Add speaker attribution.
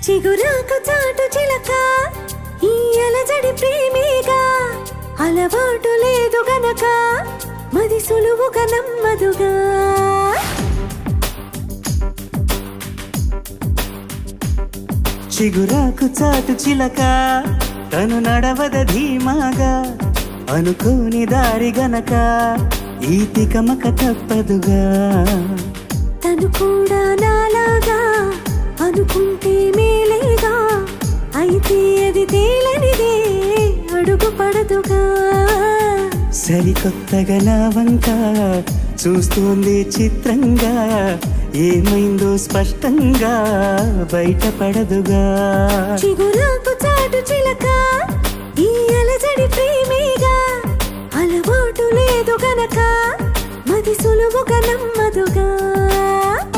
Speaker 1: చిగురాకు చాటు చిలక ఈ అలజడి ప్రేమేగా అలవాటు లేదు గనక మది సులువుగా నమ్మదుగా
Speaker 2: చిగురాకు చాటు చిలక తను నడవద ధీమాగా అనుకోని దారి గనక ఈ తికమక తప్పదుగా
Speaker 1: తను కూడా నాలాగా అనుకుంటే మేలేగా అయితే అది తేలనిదే అడుగు పడదుగా
Speaker 2: సరికొత్తగా నా వంక చూస్తోంది చిత్రంగా ఏమైందో స్పష్టంగా బయటపడదుగా
Speaker 1: చిగురాకు చాటు చిలక ఈ అలజడి ప్రేమేగా అలవాటు లేదు గనక మది సులువుగా నమ్మదుగా